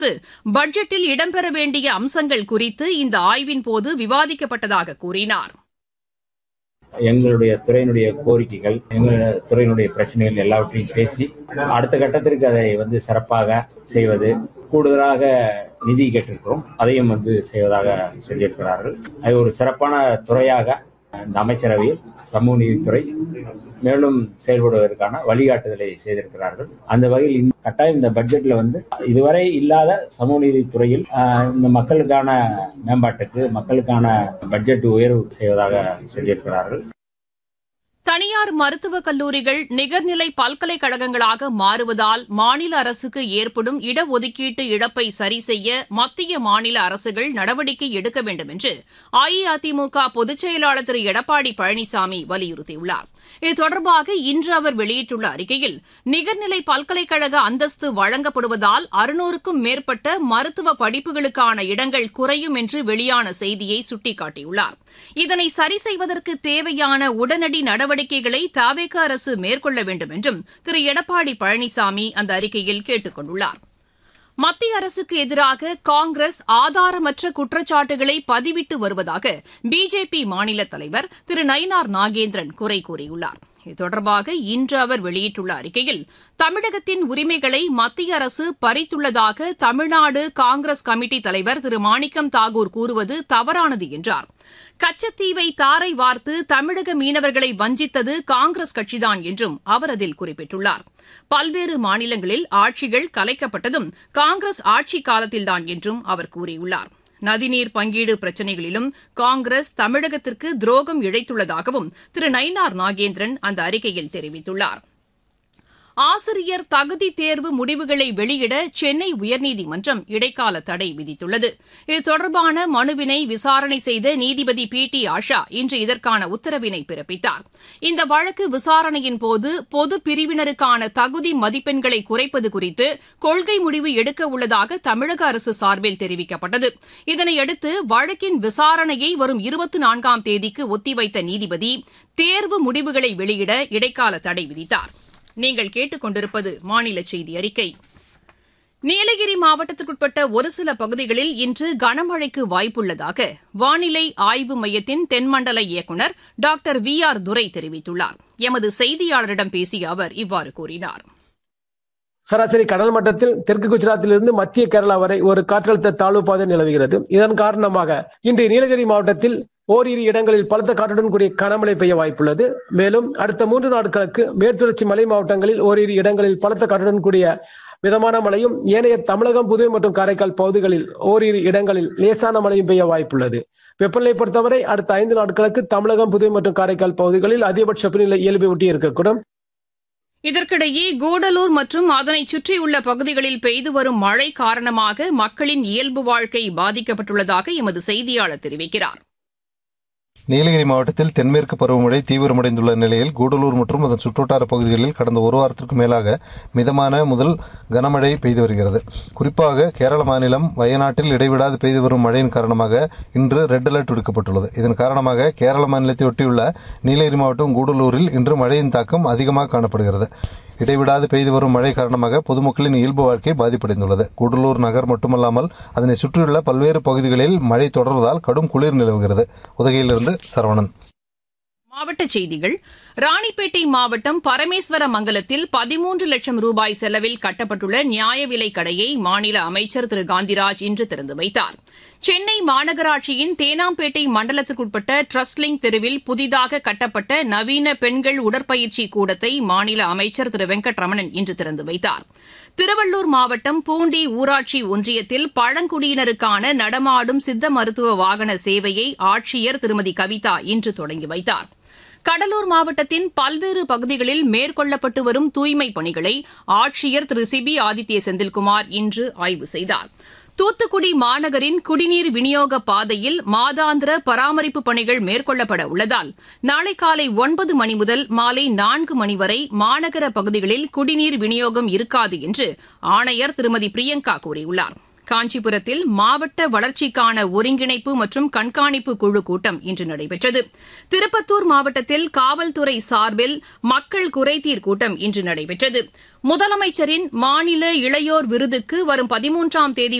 பட்ஜெட்டில் இடம்பெற வேண்டிய அம்சங்கள் குறித்து இந்த ஆய்வின் போது விவாதிக்கப்பட்டதாக கூறினார் எங்களுடைய துறையினுடைய கோரிக்கைகள் எங்களுடைய துறையினுடைய பிரச்சனைகள் எல்லாவற்றையும் பேசி அடுத்த கட்டத்திற்கு அதை வந்து சிறப்பாக செய்வது கூடுதலாக நிதி கேட்டிருக்கிறோம் அதையும் வந்து செய்வதாக சொல்லியிருக்கிறார்கள் அது ஒரு சிறப்பான துறையாக இந்த அமைச்சரவையில் சமூக நீதித்துறை மேலும் செயல்படுவதற்கான வழிகாட்டுதலை செய்திருக்கிறார்கள் அந்த வகையில் இந்த கட்டாயம் இந்த பட்ஜெட்ல வந்து இதுவரை இல்லாத சமூக நீதித்துறையில் ஆஹ், இந்த மக்களுக்கான மேம்பாட்டுக்கு மக்களுக்கான பட்ஜெட் உயர்வு செய்வதாக சொல்லியிருக்கிறார்கள் தனியார் மருத்துவக் கல்லூரிகள் நிகர்நிலை பல்கலைக்கழகங்களாக மாறுவதால் மாநில அரசுக்கு ஏற்படும் இடஒதுக்கீட்டு இழப்பை சரி செய்ய மத்திய மாநில அரசுகள் நடவடிக்கை எடுக்க வேண்டும் என்று அஇஅதிமுக பொதுச் செயலாளர் திரு எடப்பாடி பழனிசாமி வலியுறுத்தியுள்ளார் இது தொடர்பாக இன்று அவர் வெளியிட்டுள்ள அறிக்கையில் நிகர்நிலை பல்கலைக்கழக அந்தஸ்து வழங்கப்படுவதால் அறுநூறுக்கும் மேற்பட்ட மருத்துவ படிப்புகளுக்கான இடங்கள் குறையும் என்று வெளியான செய்தியை சுட்டிக்காட்டியுள்ளார் இதனை சரி செய்வதற்கு தேவையான உடனடி நடவடிக்கைகளை தாவேக அரசு மேற்கொள்ள வேண்டும் என்றும் திரு எடப்பாடி பழனிசாமி அந்த அறிக்கையில் கேட்டுக் கொண்டுள்ளார் மத்திய அரசுக்கு எதிராக காங்கிரஸ் ஆதாரமற்ற குற்றச்சாட்டுகளை பதிவிட்டு வருவதாக பிஜேபி மாநில தலைவர் திரு நயினார் நாகேந்திரன் குறை கூறியுள்ளார் இது தொடர்பாக இன்று அவர் வெளியிட்டுள்ள அறிக்கையில் தமிழகத்தின் உரிமைகளை மத்திய அரசு பறித்துள்ளதாக தமிழ்நாடு காங்கிரஸ் கமிட்டி தலைவர் திரு மாணிக்கம் தாகூர் கூறுவது தவறானது என்றார் கச்சத்தீவை தாரை வார்த்து தமிழக மீனவர்களை வஞ்சித்தது காங்கிரஸ் கட்சிதான் என்றும் அவர் அதில் குறிப்பிட்டுள்ளார் பல்வேறு மாநிலங்களில் ஆட்சிகள் கலைக்கப்பட்டதும் காங்கிரஸ் ஆட்சி காலத்தில்தான் என்றும் அவர் கூறியுள்ளார் நதிநீர் பங்கீடு பிரச்சினைகளிலும் காங்கிரஸ் தமிழகத்திற்கு துரோகம் இழைத்துள்ளதாகவும் திரு நயினார் நாகேந்திரன் அந்த அறிக்கையில் தெரிவித்துள்ளார் ஆசிரியர் தகுதி தேர்வு முடிவுகளை வெளியிட சென்னை உயர்நீதிமன்றம் இடைக்கால தடை விதித்துள்ளது இது தொடர்பான மனுவினை விசாரணை செய்த நீதிபதி பி டி ஆஷா இன்று இதற்கான உத்தரவினை பிறப்பித்தார் இந்த வழக்கு விசாரணையின் போது பொது பிரிவினருக்கான தகுதி மதிப்பெண்களை குறைப்பது குறித்து கொள்கை முடிவு எடுக்க உள்ளதாக தமிழக அரசு சார்பில் தெரிவிக்கப்பட்டது இதனையடுத்து வழக்கின் விசாரணையை வரும் இருபத்தி நான்காம் தேதிக்கு ஒத்திவைத்த நீதிபதி தேர்வு முடிவுகளை வெளியிட இடைக்கால தடை விதித்தார் நீங்கள் கேட்டுக்கொண்டிருப்பது மாநில செய்தி அறிக்கை நீலகிரி மாவட்டத்திற்குட்பட்ட ஒரு சில பகுதிகளில் இன்று கனமழைக்கு வாய்ப்புள்ளதாக வானிலை ஆய்வு மையத்தின் தென்மண்டல இயக்குநர் டாக்டர் வி ஆர் துரை தெரிவித்துள்ளார் எமது செய்தியாளரிடம் பேசிய அவர் இவ்வாறு கூறினார் சராசரி கடல் மட்டத்தில் தெற்கு குஜராத்திலிருந்து மத்திய கேரளா வரை ஒரு காற்றழுத்த தாழ்வு பாதை நிலவுகிறது இதன் காரணமாக இன்று நீலகிரி மாவட்டத்தில் ஓரிரு இடங்களில் பலத்த காற்றுடன் கூடிய கனமழை பெய்ய வாய்ப்புள்ளது மேலும் அடுத்த மூன்று நாட்களுக்கு மேற்குத்தொடர்ச்சி மலை மாவட்டங்களில் ஓரிரு இடங்களில் பலத்த காற்றுடன் கூடிய மிதமான மழையும் ஏனைய தமிழகம் புதுவை மற்றும் காரைக்கால் பகுதிகளில் ஓரிரு இடங்களில் லேசான மழையும் பெய்ய வாய்ப்புள்ளது வெப்பநிலை பொறுத்தவரை அடுத்த ஐந்து நாட்களுக்கு தமிழகம் புதுவை மற்றும் காரைக்கால் பகுதிகளில் அதிகபட்ச வெப்பநிலை இயல்பை ஒட்டி இருக்கக்கூடும் இதற்கிடையே கூடலூர் மற்றும் அதனைச் சுற்றியுள்ள பகுதிகளில் பெய்து வரும் மழை காரணமாக மக்களின் இயல்பு வாழ்க்கை பாதிக்கப்பட்டுள்ளதாக எமது செய்தியாளர் தெரிவிக்கிறார் நீலகிரி மாவட்டத்தில் தென்மேற்கு பருவமழை தீவிரமடைந்துள்ள நிலையில் கூடலூர் மற்றும் அதன் சுற்றுவட்டார பகுதிகளில் கடந்த ஒரு வாரத்திற்கு மேலாக மிதமான முதல் கனமழை பெய்து வருகிறது குறிப்பாக கேரள மாநிலம் வயநாட்டில் இடைவிடாது பெய்து வரும் மழையின் காரணமாக இன்று ரெட் அலர்ட் விடுக்கப்பட்டுள்ளது இதன் காரணமாக கேரள மாநிலத்தை ஒட்டியுள்ள நீலகிரி மாவட்டம் கூடலூரில் இன்று மழையின் தாக்கம் அதிகமாக காணப்படுகிறது இடைவிடாது பெய்து வரும் மழை காரணமாக பொதுமக்களின் இயல்பு வாழ்க்கை பாதிப்படைந்துள்ளது கூடலூர் நகர் மட்டுமல்லாமல் அதனை சுற்றியுள்ள பல்வேறு பகுதிகளில் மழை தொடர்வதால் கடும் குளிர் நிலவுகிறது உதகையிலிருந்து சரவணன் மாவட்டச் செய்திகள் ராணிப்பேட்டை மாவட்டம் பரமேஸ்வர மங்கலத்தில் பதிமூன்று லட்சம் ரூபாய் செலவில் கட்டப்பட்டுள்ள நியாய விலைக் கடையை மாநில அமைச்சர் திரு காந்திராஜ் இன்று திறந்து வைத்தார் சென்னை மாநகராட்சியின் தேனாம்பேட்டை மண்டலத்திற்குட்பட்ட ட்ரஸ்லிங் தெருவில் புதிதாக கட்டப்பட்ட நவீன பெண்கள் உடற்பயிற்சி கூடத்தை மாநில அமைச்சர் திரு வெங்கட்ரமணன் இன்று திறந்து வைத்தார் திருவள்ளூர் மாவட்டம் பூண்டி ஊராட்சி ஒன்றியத்தில் பழங்குடியினருக்கான நடமாடும் சித்த மருத்துவ வாகன சேவையை ஆட்சியர் திருமதி கவிதா இன்று தொடங்கி வைத்தார் கடலூர் மாவட்டத்தின் பல்வேறு பகுதிகளில் மேற்கொள்ளப்பட்டு வரும் தூய்மைப் பணிகளை ஆட்சியர் திரு சிபி ஆதித்ய செந்தில்குமார் இன்று ஆய்வு செய்தார் தூத்துக்குடி மாநகரின் குடிநீர் விநியோக பாதையில் மாதாந்திர பராமரிப்பு பணிகள் மேற்கொள்ளப்பட உள்ளதால் நாளை காலை ஒன்பது மணி முதல் மாலை நான்கு மணி வரை மாநகர பகுதிகளில் குடிநீர் விநியோகம் இருக்காது என்று ஆணையர் திருமதி பிரியங்கா கூறியுள்ளார் காஞ்சிபுரத்தில் மாவட்ட வளர்ச்சிக்கான ஒருங்கிணைப்பு மற்றும் கண்காணிப்பு குழு கூட்டம் இன்று நடைபெற்றது திருப்பத்தூர் மாவட்டத்தில் காவல்துறை சார்பில் மக்கள் குறைதீர் கூட்டம் இன்று நடைபெற்றது முதலமைச்சரின் மாநில இளையோர் விருதுக்கு வரும் பதிமூன்றாம் தேதி